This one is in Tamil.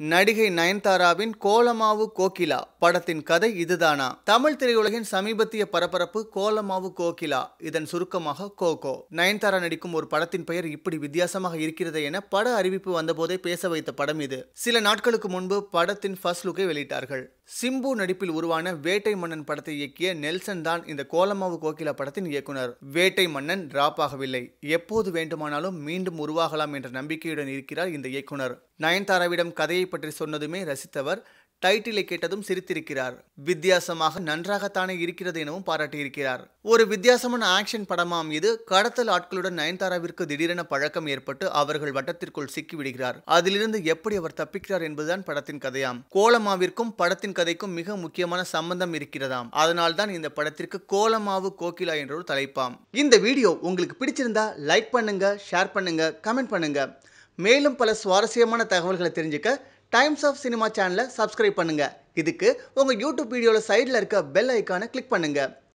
நடிகை நயன்தாராவின் கோலமாவு கோகிலா படத்தின் கதை இதுதானா தமிழ் திரையுலகின் சமீபத்திய பரபரப்பு கோலமாவு கோகிலா இதன் சுருக்கமாக கோகோ நயன்தாரா நடிக்கும் ஒரு படத்தின் பெயர் இப்படி வித்தியாசமாக இருக்கிறது என பட அறிவிப்பு வந்தபோதே பேச வைத்த படம் இது சில நாட்களுக்கு முன்பு படத்தின் ஃபர்ஸ்ட் லுக்கை வெளியிட்டார்கள் சிம்பு நடிப்பில் உருவான வேட்டை மன்னன் படத்தை இயக்கிய நெல்சன் தான் இந்த கோலமாவு கோகிலா படத்தின் இயக்குனர் வேட்டை மன்னன் டிராப் ஆகவில்லை எப்போது வேண்டுமானாலும் மீண்டும் உருவாகலாம் என்ற நம்பிக்கையுடன் இருக்கிறார் இந்த இயக்குனர் நயன்தாராவிடம் கதையை பற்றி சொன்னதுமே ரசித்தவர் டைட்டிலை கேட்டதும் சிரித்திருக்கிறார் வித்தியாசமாக நன்றாகத்தானே இருக்கிறது எனவும் பாராட்டியிருக்கிறார் ஒரு வித்தியாசமான ஆக்ஷன் படமாம் இது கடத்தல் ஆட்களுடன் நயன்தாராவிற்கு திடீரென பழக்கம் ஏற்பட்டு அவர்கள் வட்டத்திற்குள் சிக்கிவிடுகிறார் அதிலிருந்து எப்படி அவர் தப்பிக்கிறார் என்பதுதான் படத்தின் கதையாம் கோலமாவிற்கும் படத்தின் கதைக்கும் மிக முக்கியமான சம்பந்தம் இருக்கிறதாம் அதனால்தான் இந்த படத்திற்கு கோலமாவு கோகிலா என்ற ஒரு தலைப்பாம் இந்த வீடியோ உங்களுக்கு பிடிச்சிருந்தா லைக் பண்ணுங்க ஷேர் பண்ணுங்க கமெண்ட் பண்ணுங்க மேலும் பல சுவாரஸ்யமான தகவல்களை தெரிஞ்சுக்க டைம்ஸ் ஆஃப் சினிமா சேனலை சப்ஸ்கிரைப் பண்ணுங்க இதுக்கு உங்க யூடியூப் வீடியோல சைடில் இருக்க பெல் ஐக்கானை கிளிக் பண்ணுங்க